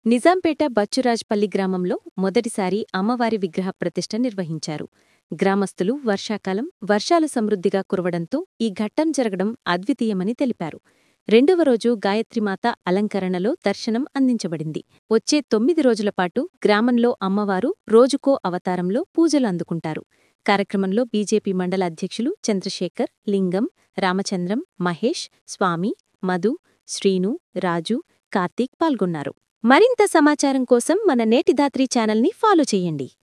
నిజాంపేట బచ్చురాజ్పల్లి గ్రామంలో మొదటిసారి అమ్మవారి విగ్రహ ప్రతిష్ఠ నిర్వహించారు గ్రామస్తులు వర్షాకాలం వర్షాలు సమృద్ధిగా కురవడంతో ఈ ఘట్టం జరగడం అద్వితీయమని తెలిపారు రెండవ రోజు గాయత్రిమాత అలంకరణలో దర్శనం అందించబడింది వచ్చే తొమ్మిది రోజుల పాటు గ్రామంలో అమ్మవారు రోజుకో అవతారంలో పూజలు అందుకుంటారు కార్యక్రమంలో బీజేపీ మండల అధ్యక్షులు చంద్రశేఖర్ లింగం రామచంద్రం మహేష్ స్వామి మధు శ్రీను రాజు కార్తీక్ పాల్గొన్నారు మరింత సమాచారం కోసం మన నేటిదాత్రి ఛానల్ని ఫాలో చేయండి